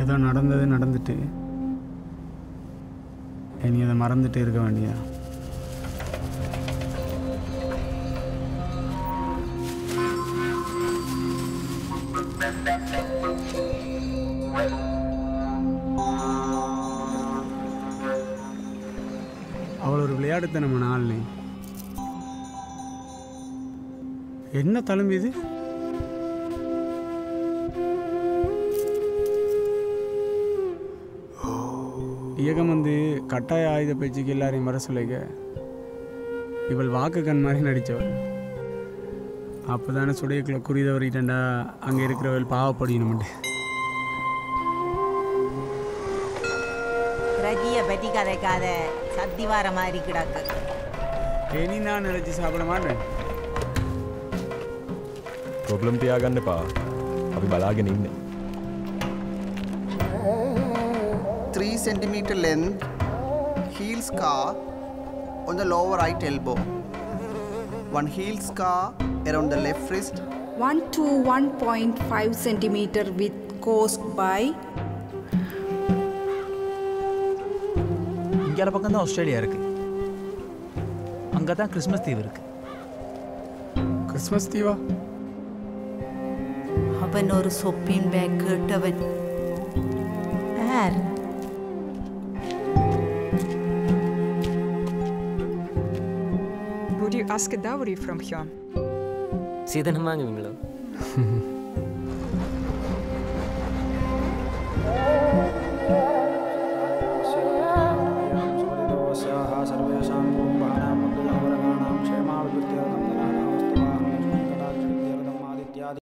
ஏதோ நடந்தது நடந்துட்டு இனி அதை மறந்துட்டு இருக்க வேண்டியதா அவள் ஒரு விளையாட்டுத்தனமான ஆள்னே என்ன தழும்பு இது இயக்கம் வந்து கட்டாய ஆயுத பேச்சுக்கு எல்லாரையும் வர சொல்லிக்க இவள் வாக்கு கண் மாதிரி நடித்தவள் அப்போ தானே சுடையக்குள்ள குறிதவரிட்டண்டா அங்கே இருக்கிறவள் பாவப்படியணும்ட்டு ரஜிய பற்றி கதைக்காத சத்தி வார மாதிரி கிடக்கு இனி நான் நினச்சி சாப்பிட மாட்டேன் ප්‍රොබ්ලම් තියාගන්න පා අපි බලාගෙන ඉන්න 3 centimeter length heel scar on the lower right elbow. One heel scar around the left wrist. 1 to 1.5 centimeter with caused by இந்தியாவில் பக்கம் தான் ஆஸ்திரேலியா இருக்கு அங்கே தான் கிறிஸ்மஸ் தீவு இருக்கு கிறிஸ்மஸ் தீவா அவன் ஒரு சொப்பின் பேக் கேட்டவன் யார் Would you ask a dowry from him? සීතනමාග විමලෝ